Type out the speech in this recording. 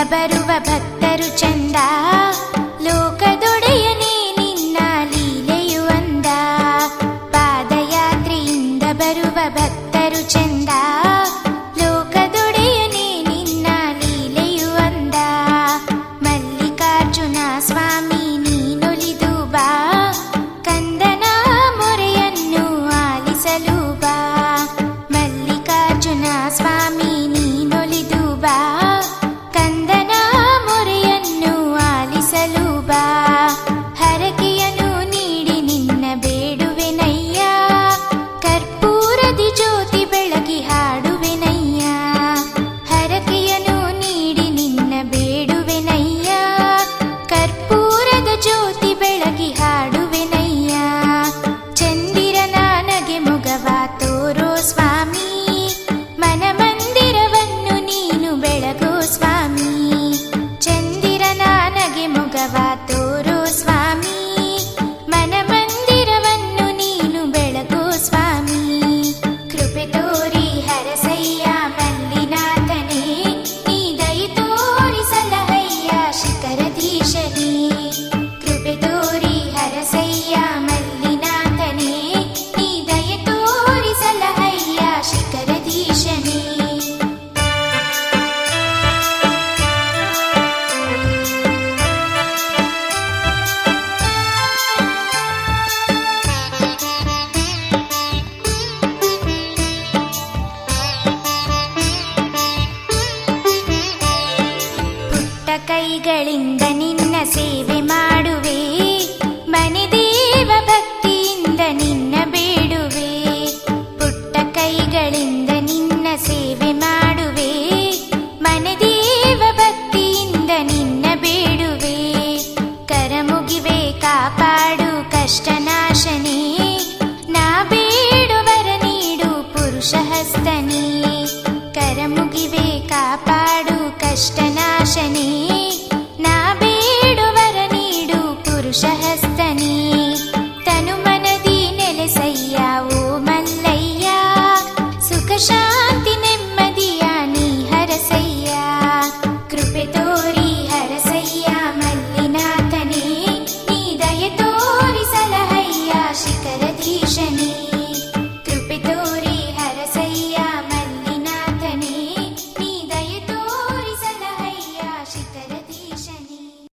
ಬರುವ ಭಕ್ತರು ಚಂದ ಲೋಕದೊಡೆಯನೇ ನಿನ್ನ ಲೀಲೆಯು ಅಂದ ಪಾದಯಾತ್ರೆಯಿಂದ ಬರುವ ಭಕ್ತರು ಚಂದ ಲೋಕದೊಡೆಯನೇ ನಿನ್ನ ಲೀಲೆಯು ಅಂದ ಮಲ್ಲಿಕಾರ್ಜುನ ಸ್ವಾಮಿ ನೀನೊಲಿದು ಬಾ ಕಂದನ ಮೊರೆಯನ್ನು ಆಲಿಸಲು ಬಾ ಮಲ್ಲಿಕಾರ್ಜುನ ಸ್ವಾಮಿ ನೀನೊಲಿದು ಬಾ ಕಂದನ ಮೊರೆಯನ್ನು ಆಲಿಸಲು ಬಾ ಹರಕೆಯನ್ನು ನೀಡಿ ನಿನ್ನ ಬೇಡುವೆನಯ್ಯ ಕರ್ಪೂರದಿ ಜ್ಯೋತಿ ಬೆಳಗಿ ಹಾಡುವೆನಯ್ಯ ಹರಕೆಯನ್ನು ನೀಡಿ ನಿನ್ನ ಬೇಡುವೆನಯ್ಯ ಕರ್ಪೂರದ ಜ್ಯೋತಿ ಬೆಳಗಿ ಹಾಡುವೆನಯ್ಯ ಚಂದಿರನ ನಗೆ ಮುಗವ ತೋರೋ ಸ್ವಾಮಿ ಮನ ಮಂದಿರವನ್ನು ನೀನು ಬೆಳಗೋ ಸ್ವಾಮಿ ಚಂದಿರನ ನಗೆ ಮುಗವ ತೋರೋ ಸ್ವಾಮಿ ಮನ ಮಂದಿರವನ್ನು ನೀನು ಬೆಳಗೋ ಸ್ವಾಮಿ ಕೃಪೆ ತೋರಿ ಹರಸಯ್ಯ ಮಲ್ಲಿನಾಥನೇ ನೀ ದಯ ತೋರಿಸಲಹಯ್ಯ ಶಿಖರಧೀಶನೇ ಕೃಪೆ ತೋರಿ ಹರಸಯ್ಯ ಮಲ್ಲಿನಾಥನೇ ನೀ ದಯ ತೋರಿಸಲಹಯ್ಯ ಶಿಖರಧೀಶನೇ ಪುಟ್ಟ ಕೈಗಳಿಂದ ನಿನ್ನ ಸೇವೆ ಮಾಡುವೆ ಮನೆ ದೇವ ಭಕ್ತಿಯಿಂದ ನಿನ್ನ ಬೇಡುವೆ ಪುಟ್ಟ ಕೈಗಳಿಂದ ನಿನ್ನ ಸೇವೆ ಮಾಡುವೆ ಮನೆ ದೇವ ಭಕ್ತಿಯಿಂದ ನಿನ್ನ ಬೇಡುವೆ ಕರಮುಗಿವೆ ಕಾಪಾಡು ಕಷ್ಟನಾಶನೇ ನಾ ಬೇಡುವರ ನೀಡು ಪುರುಷ ಹಸ್ತನೇ ಕರಮುಗಿವೆ ಕಾಪಾಡು ಕಷ್ಟನಾಶನೇ